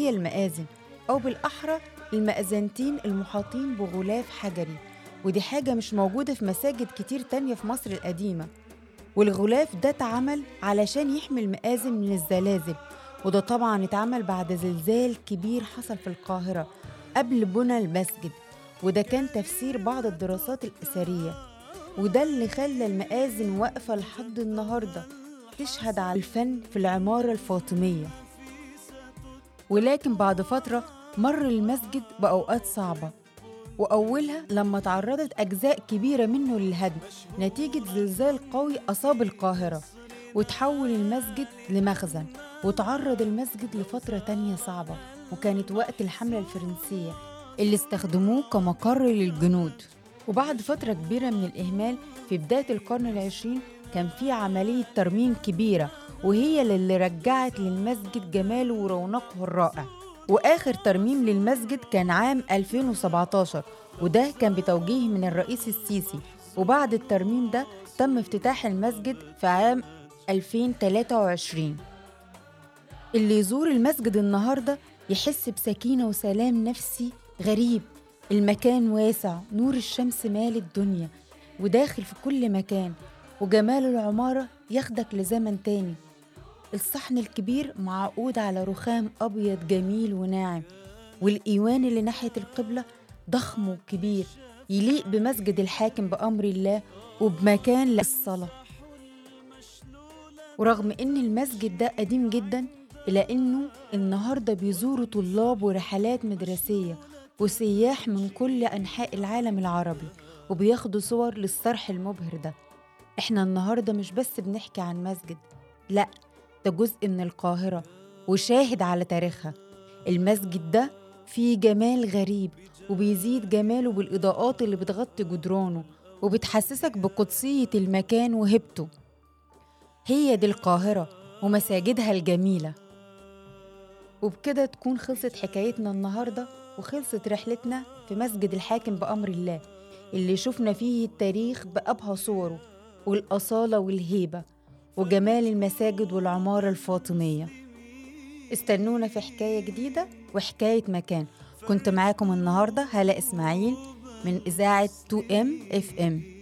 هي المآذن أو بالأحرى المأذنتين المحاطين بغلاف حجري ودي حاجة مش موجودة في مساجد كتير تانية في مصر القديمة والغلاف ده اتعمل علشان يحمي المآذن من الزلازل وده طبعا اتعمل بعد زلزال كبير حصل في القاهرة قبل بنى المسجد وده كان تفسير بعض الدراسات الأثرية وده اللي خلى المآذن واقفة لحد النهاردة تشهد على الفن في العمارة الفاطمية ولكن بعد فترة مر المسجد بأوقات صعبة وأولها لما تعرضت أجزاء كبيرة منه للهدم نتيجة زلزال قوي أصاب القاهرة وتحول المسجد لمخزن وتعرض المسجد لفترة تانية صعبة وكانت وقت الحملة الفرنسية اللي استخدموه كمقر للجنود وبعد فترة كبيرة من الإهمال في بداية القرن العشرين كان في عملية ترميم كبيرة وهي اللي رجعت للمسجد جماله ورونقه الرائع وآخر ترميم للمسجد كان عام 2017 وده كان بتوجيه من الرئيس السيسي وبعد الترميم ده تم افتتاح المسجد في عام 2023 اللي يزور المسجد النهاردة يحس بسكينة وسلام نفسي غريب المكان واسع نور الشمس مال الدنيا وداخل في كل مكان وجمال العمارة ياخدك لزمن تاني الصحن الكبير معقود على رخام أبيض جميل وناعم والإيوان اللي ناحية القبلة ضخم وكبير يليق بمسجد الحاكم بأمر الله وبمكان للصلاة ورغم إن المسجد ده قديم جدا إلا إنه النهاردة بيزوروا طلاب ورحلات مدرسية وسياح من كل أنحاء العالم العربي وبياخدوا صور للصرح المبهر ده إحنا النهاردة مش بس بنحكي عن مسجد لأ ده جزء من القاهرة وشاهد على تاريخها المسجد ده فيه جمال غريب وبيزيد جماله بالإضاءات اللي بتغطي جدرانه وبتحسسك بقدسية المكان وهبته هي دي القاهرة ومساجدها الجميلة وبكده تكون خلصت حكايتنا النهاردة وخلصت رحلتنا في مسجد الحاكم بأمر الله اللي شفنا فيه التاريخ بأبهى صوره والأصالة والهيبة وجمال المساجد والعمارة الفاطمية استنونا في حكاية جديدة وحكاية مكان كنت معاكم النهاردة هلا إسماعيل من إذاعة 2M FM